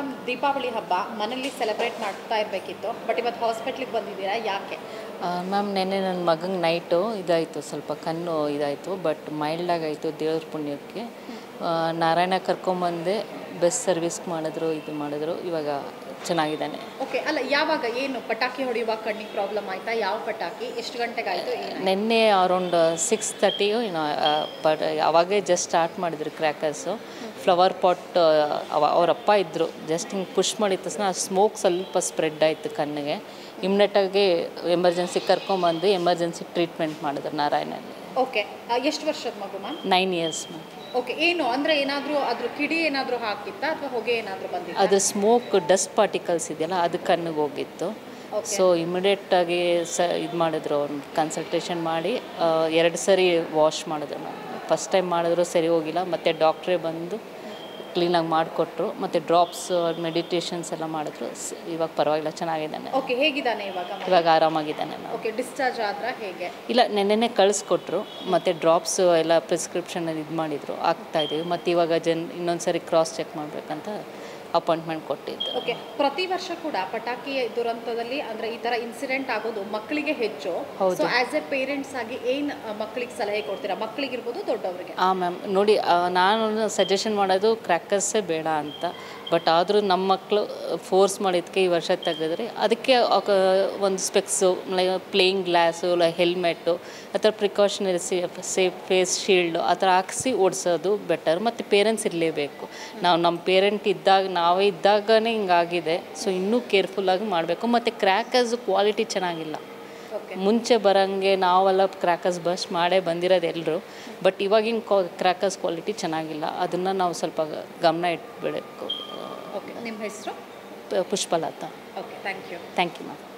Ma'am Deepavali ಹಬ್ಬ ಮನೇಲಿ celebrate ಮಾಡ್ತಾ ಇರಬೇಕಿತ್ತು ಬಟ್ ಇವತ್ತು ಹಾಸ್ಪಿಟ್ಲಿಗೆ ಬಂದಿದ್ದೀರಾ ಯಾಕೆ ಮ್ಯಾಮ್ ನೆನ್ನೆ ನನ್ನ ಮಗಂಗೆ ನೈಟು ಇದಾಯಿತು ಸ್ವಲ್ಪ ಕಣ್ಣು ಇದಾಯಿತು ಬಟ್ ಮೈಲ್ಡಾಗಾಯಿತು ದೇವ್ರ ಪುಣ್ಯಕ್ಕೆ ಆ, ನಾರಾಯಣ ಕರ್ಕೊಂಬಂದೆ ಬೆಸ್ಟ್ ಸರ್ವಿಸ್ ಮಾಡಿದ್ರು ಇದು ಮಾಡಿದ್ರು ಇವಾಗ ಚೆನ್ನಾಗಿದ್ದಾನೆ ಓಕೆ ಅಲ್ಲ ಯಾವಾಗ ಏನು ಪಟಾಕಿ ಹೊಡೆಯುವಾಗ ಕಣ್ಣಿಗೆ ಪ್ರಾಬ್ಲಮ್ ಆಯ್ತಾ ಯಾವ ಪಟಾಕಿ ಎಷ್ಟು ಗಂಟೆಗೆ ಆಯಿತು ಏನು ನಿನ್ನೆ ಅರೌಂಡ್ ಸಿಕ್ಸ್ ತರ್ಟಿಯು ಏನೋ ಬಟ್ ಅವಾಗೇ ಜಸ್ಟ್ ಸ್ಟಾರ್ಟ್ ಮಾಡಿದ್ರು ಕ್ರ್ಯಾಕರ್ಸು ಫ್ಲವರ್ ಪಾಟ್ ಅವ ಅವರಪ್ಪ ಇದ್ದರು ಜಸ್ಟ್ ಹಿಂಗೆ ಪುಷ್ ಮಾಡಿದ ತಕ್ಷಣ ಆ ಸ್ಮೋಕ್ ಸ್ವಲ್ಪ ಸ್ಪ್ರೆಡ್ ಆಯಿತು ಕಣ್ಣಿಗೆ ಇಮ್ನೆಟಾಗಿ ಎಮರ್ಜೆನ್ಸಿ ಕರ್ಕೊಂಬಂದು ಎಮರ್ಜೆನ್ಸಿ ಟ್ರೀಟ್ಮೆಂಟ್ ಮಾಡಿದ್ರು ನಾರಾಯಣಲ್ಲಿ ಓಕೆ ಎಷ್ಟು ವರ್ಷದ ಮಗು ma'am nine years ma'am okay ಏನು ಅಂದರೆ ಏನಾದರೂ ಅದ್ರ ಕಿಡಿ ಏನಾದರೂ ಹಾಕಿತ್ತಾ ಅಥವಾ ಹೊಗೆ ಏನಾದರೂ ಬಂದಿತ್ತಾ ಅದು ಸ್ಮೋಕ್ ಡಸ್ಟ್ ಪಾರ್ಟಿಕಲ್ಸ್ ಇದೆಯಲ್ಲ ಅದು ಕಣ್ಣಿಗೆ ಹೋಗಿತ್ತು ಸೊ ಇಮಿಡಿಯೇಟಾಗಿ ಸ ಇದು ಮಾಡಿದ್ರು ಅವ್ರು ಕನ್ಸಲ್ಟೇಷನ್ ಮಾಡಿ ಆ, ಎರಡು ಸರಿ ವಾಶ್ ಮಾಡಿದ್ರು ಮ್ಯಾಮ್ ಫಸ್ಟ್ ಟೈಮ್ ಮಾಡಿದ್ರು ಸರಿ ಹೋಗಿಲ್ಲ ಮತ್ತು ಡಾಕ್ಟ್ರೇ ಬಂದು ಕ್ಲೀನಾಗಿ ಮಾಡಿಕೊಟ್ರು ಮತ್ತು ಡ್ರಾಪ್ಸ್ ಮೆಡಿಟೇಷನ್ಸ್ ಎಲ್ಲ ಮಾಡಿದ್ರು ಸ್- ಇವಾಗ ಪರವಾಗಿಲ್ಲ ಚೆನ್ನಾಗಿದ್ದಾನೆ ಓಕೆ ಹೇಗಿದ್ದಾನೆ ಇವಾಗ ಮಗು? ಇವಾಗ ಆರಾಮಾಗಿದ್ದಾನೆ ಮ್ಯಾಮ್ ಓಕೆ ಡಿಸ್ಚಾರ್ಜ್ ಆದ್ರ ಹೇಗೆ ಇಲ್ಲ ನೆನ್ನೆನೇ ಕಳಿಸ್ಕೊಟ್ರು ಮತ್ತು ಡ್ರಾಪ್ಸ್ ಎಲ್ಲ ಪ್ರಿಸ್ಕ್ರಿಪ್ಷನ್ ಇದು ಮಾಡಿದರು ಆಗ್ತಾಯಿದ್ದೀವಿ ಮತ್ತು ಇವಾಗ ಜನ್ ಇನ್ನೊಂದು ಸರಿ ಕ್ರಾಸ್ ಚೆಕ್ ಮಾಡಬೇಕಂತ ಅಪಾಯಿಂಟ್ಮೆಂಟ್ ಕೊಟ್ಟಿದ್ದು ಓಕೆ ಪ್ರತಿ ವರ್ಷ ಕೂಡ ಪಟಾಕಿ ದುರಂತದಲ್ಲಿ ಅಂದ್ರೆ ಈ ತರ ಇನ್ಸಿಡೆಂಟ್ ಆಗೋದು ಮಕ್ಕಳಿಗೆ ಹೆಚ್ಚು ಹೌದು. ಸೊ ಆಸ್ ಎ ಪೇರೆಂಟ್ಸ್ ಆಗಿ ಏನ್ ಮಕ್ಕಳಿಗೆ ಸಲಹೆ ಕೊಡ್ತೀರಾ ಮಕ್ಕಳಿಗಿರ್ಬೋದು ದೊಡ್ಡವರಿಗೆ ಹಾಂ ಮ್ಯಾಮ್ ನೋಡಿ ಆ, ನಾನು ಸಜೆಷನ್ ಮಾಡೋದು ಕ್ರ್ಯಾಕರ್ಸೇ ಬೇಡ ಅಂತ ಬಟ್ ಆದರೂ ನಮ್ಮ ಮಕ್ಕಳು ಫೋರ್ಸ್ ಮಾಡಿದ್ದಕ್ಕೆ ಈ ವರ್ಷ ತೆಗೆದ್ರೆ ಅದಕ್ಕೆ ಅಕ- ಒಂದು ಸ್ಪೆಕ್ಸು ಪ್ಲೇಯಿಂಗ್ ಗ್ಲಾಸು ಇಲ್ಲ ಹೆಲ್ಮೆಟ್ಟು ಆ ಥರ ಪ್ರಿಕಾಷನರಿ ಸೇಫ್ ಫೇಸ್ ಶೀಲ್ಡು ಆ ಥರ ಹಾಕ್ಸಿ ಓಡಿಸೋದು ಬೆಟರ್ ಮತ್ತು ಪೇರೆಂಟ್ಸ್ ಇರಲೇಬೇಕು ನಾವು ನಮ್ಮ ಪೇರೆಂಟ್ ಇದ್ದಾಗ ನಾವೇ ಇದ್ದಾಗನೇ ಹಿಂಗಾಗಿದೆ ಸೊ ಇನ್ನೂ ಕೇರ್ಫುಲ್ಲಾಗಿ ಮಾಡಬೇಕು ಮತ್ತು ಕ್ರ್ಯಾಕರ್ಸ್ ಕ್ವಾಲಿಟಿ ಚೆನ್ನಾಗಿಲ್ಲ ಓಕೆ ಮುಂಚೆ ಬರೋಂಗೆ ನಾವೆಲ್ಲ ಕ್ರ್ಯಾಕರ್ಸ್ ಬಸ್ಟ್ ಮಾಡೇ ಬಂದಿರೋದು ಎಲ್ಲರೂ ಬಟ್ ಇವಾಗಿನ ಕ್ರ್ಯಾಕರ್ಸ್ ಕ್ವಾಲಿಟಿ ಚೆನ್ನಾಗಿಲ್ಲ ಅದನ್ನು ನಾವು ಸ್ವಲ್ಪ ಗಮನ ಇಟ್ಬಿಡಬೇಕು ಓಕೆ ನಿಮ್ಮ ಹೆಸರು ಪ- Pushpalatha okay thank you thank you ma'am